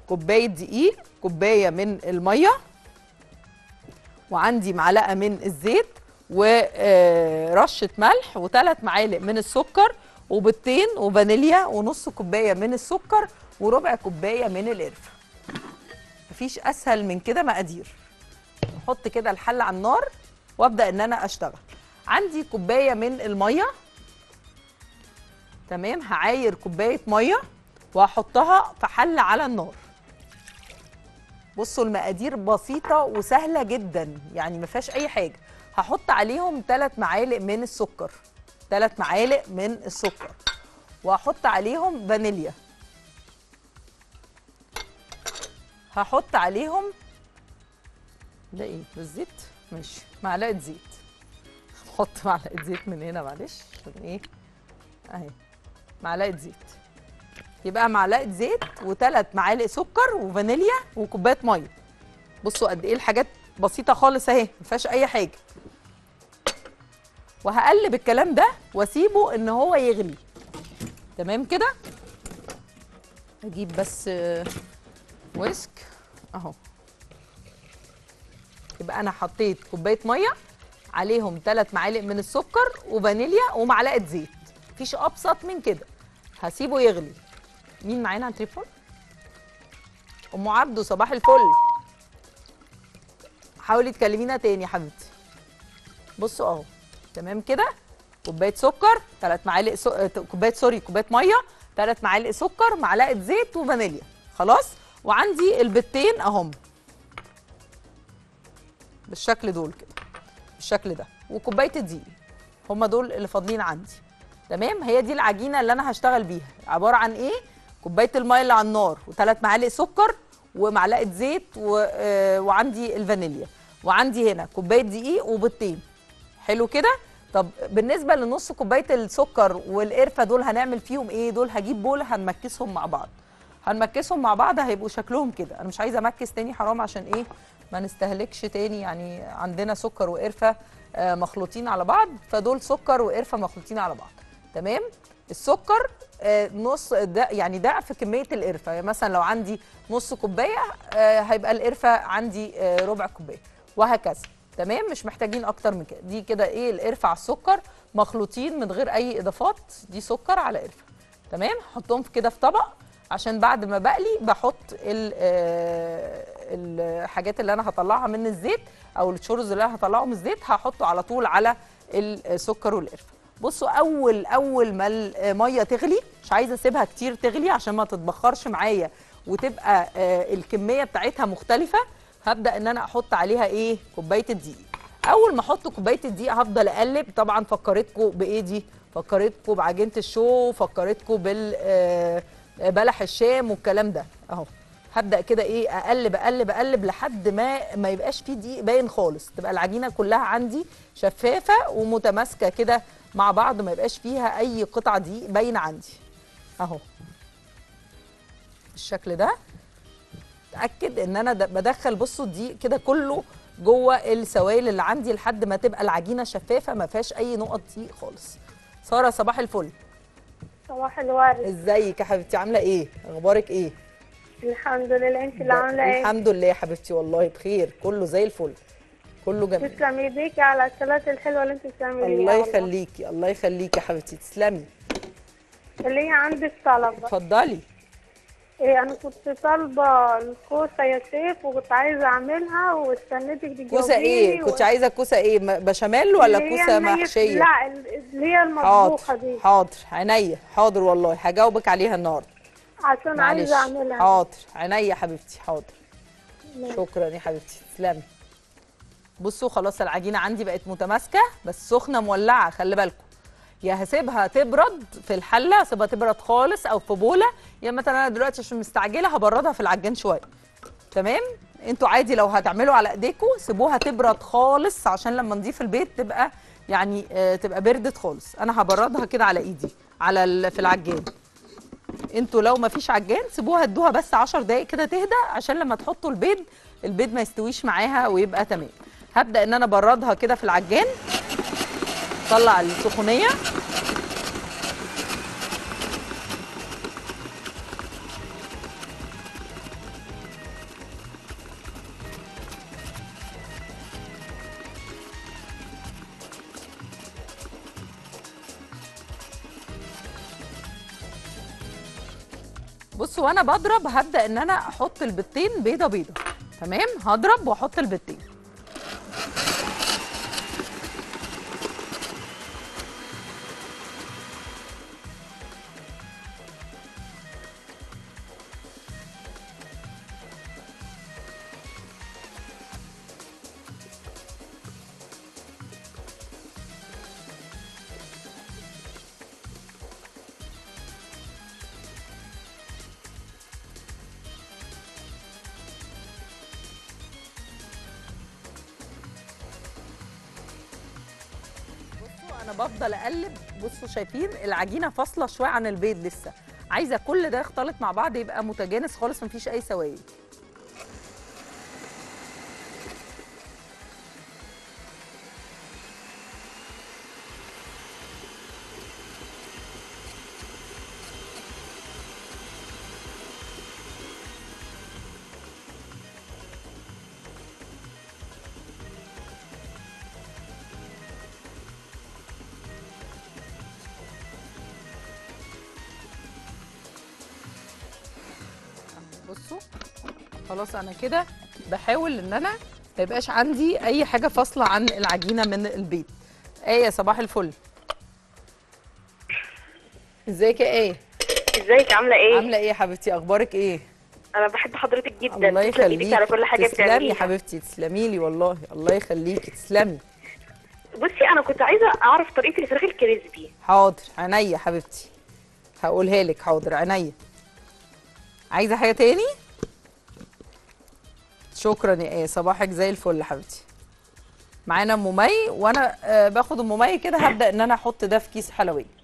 كوبايه دقيق كوبايه من الميه وعندي معلقه من الزيت ورشه ملح وثلاث معالق من السكر وبيضتين وفانيليا ونص كوبايه من السكر وربع كوبايه من القرفه مفيش اسهل من كده مقادير احط كده الحله على النار وابدا ان انا اشتغل عندي كوبايه من الميه تمام هعاير كوبايه ميه وهحطها في حله على النار بصوا المقادير بسيطه وسهله جدا يعني ما فيهاش اي حاجه هحط عليهم ثلاث معالق من السكر ثلاث معالق من السكر وهحط عليهم فانيليا هحط عليهم ده ايه ده الزيت ماشي معلقه زيت نحط معلقه زيت من هنا معلش عشان ايه اهي معلقه زيت يبقى معلقه زيت وثلاث معالق سكر وفانيليا وكوبايه ميه بصوا قد ايه الحاجات بسيطه خالص اهي ما فيهاش اي حاجه وهقلب الكلام ده واسيبه ان هو يغلي تمام كده اجيب بس آه، ويسك اهو يبقى انا حطيت كوبايه ميه عليهم ثلاث معالق من السكر وفانيليا ومعلقه زيت مفيش ابسط من كده هسيبه يغلي مين معانا على التليفون ام عبده صباح الفل حاولي تكلمينا تاني يا حبيبتي بصوا اهو تمام كده كوبايه سكر ثلاث معالق سو... آه، كوبايه سوري كوبايه ميه ثلاث معالق سكر معلقه زيت وفانيليا خلاص وعندي البيضتين اهم بالشكل دول كده بالشكل ده وكوبايه الدقيق هم دول اللي فاضلين عندي تمام هي دي العجينه اللي انا هشتغل بيها عباره عن ايه كوبايه الميه اللي على النار وثلاث معالق سكر ومعلقه زيت و... آه، وعندي الفانيليا وعندي هنا كوبايه دقيق وبيضتين حلو كده طب بالنسبه لنص كوبايه السكر والقرفه دول هنعمل فيهم ايه دول هجيب بول هنمكسهم مع بعض هنمكسهم مع بعض هيبقوا شكلهم كده انا مش عايزه امكس تاني حرام عشان ايه ما نستهلكش تاني يعني عندنا سكر وقرفه آه، مخلوطين على بعض فدول سكر وقرفه مخلوطين على بعض تمام السكر آه، نص ده يعني ضعف كميه القرفه يعني مثلا لو عندي نص كوبايه آه، هيبقى القرفه عندي آه، ربع كوبايه وهكذا تمام مش محتاجين اكتر من كده دي كده ايه القرفه على السكر مخلوطين من غير اي اضافات دي سكر على قرفه تمام حطهم في كده في طبق عشان بعد ما بقلي بحط ال- آه، الحاجات اللي انا هطلعها من الزيت او الشورز اللي انا هطلعه من الزيت هحطه على طول على السكر والقرفه بصوا اول اول ما الميه تغلي مش عايزه اسيبها كتير تغلي عشان ما تتبخرش معايا وتبقى آه، الكميه بتاعتها مختلفه هبدا ان انا احط عليها ايه كوبايه الدقيق اول ما احط كوبايه الدقيق هفضل اقلب طبعا فكرتكم بايه دي فكرتكم بعجينه الشو فكرتكم بال آه، بلح الشام والكلام ده اهو هبدا كده ايه اقلب اقلب اقلب لحد ما ما يبقاش فيه دقيق باين خالص تبقى العجينه كلها عندي شفافه ومتماسكه كده مع بعض ما يبقاش فيها اي قطعه دقيق باينه عندي اهو بالشكل ده اتاكد ان انا د- بدخل بصوا الدقيق كده كله جوه السوائل اللي عندي لحد ما تبقى العجينه شفافه ما فيهاش اي نقط دقيق خالص ساره صباح الفل صباح الورد ازيك يا حبيبتي عامله ايه اخبارك ايه الحمد لله انت اللي عامله ايه الحمد لله يا حبيبتي والله بخير كله زي الفل كله جميل تسلم ايديكي على الثلاث الحلوه اللي انت بتعمليها الله والله. يخليكي الله يخليكي يا حبيبتي تسلمي اللي هي عندك طلب اتفضلي إيه انا كنت طالبه الكوسه يا سيف وكنت عايزه اعملها واستنيتك تجاوبيني كوسه ايه كنت عايزه كوسه ايه م- بشاميل ولا اللي هي كوسه النية- محشيه لا اللي هي المطبوخه حاضر دي حاضر عينيا حاضر والله هجاوبك عليها النهارده عشان معلش عايزه اعملها حاضر عينيا يا حبيبتي حاضر ماشي. شكرا يا حبيبتي تسلمي بصوا خلاص العجينه عندي بقت متماسكه بس سخنه مولعه خلي بالكم يا هسيبها تبرد في الحله هسيبها تبرد خالص او في بوله يا مثلا انا دلوقتي عشان مستعجله هبردها في العجان شويه تمام انتوا عادي لو هتعملوا على ايديكم سيبوها تبرد خالص عشان لما نضيف البيت تبقى يعني آه تبقى بردت خالص انا هبردها كده على ايدي على ال- في العجان انتوا لو ما فيش عجان سيبوها ادوها بس 10 دقايق كده تهدى عشان لما تحطوا البيض البيض ما يستويش معاها ويبقى تمام هبدا ان انا ابردها كده في العجان طلع السخونيه بصوا وانا بضرب هبدا ان انا احط البيضتين بيضه بيضه تمام هضرب واحط البيضتين بصوا انا بفضل اقلب بصوا شايفين العجينه فاصله شويه عن البيض لسه عايزه كل ده يختلط مع بعض يبقى متجانس خالص مفيش اي سوائل بصوا خلاص انا كده بحاول ان انا ما يبقاش عندي اي حاجه فاصله عن العجينه من البيض ايه صباح الفل ازيك يا ايه ازيك عامله ايه عامله ايه يا حبيبتي اخبارك ايه انا بحب حضرتك جدا الله تسلم ايدك يخليكي على كل حاجه تسلمي يا بتعمليها حبيبتي تسلمي لي والله الله يخليكي تسلمي بصي انا كنت عايزه اعرف طريقه الفراخ الكريسبي حاضر عينيا حبيبتي هقولها لك حاضر عينيا عايزه حاجه تاني شكرا يا ايه صباحك زي الفل يا حبيبتي معانا ام مي وانا آه، باخد ام مي كده هبدا ان انا احط ده في كيس حلويات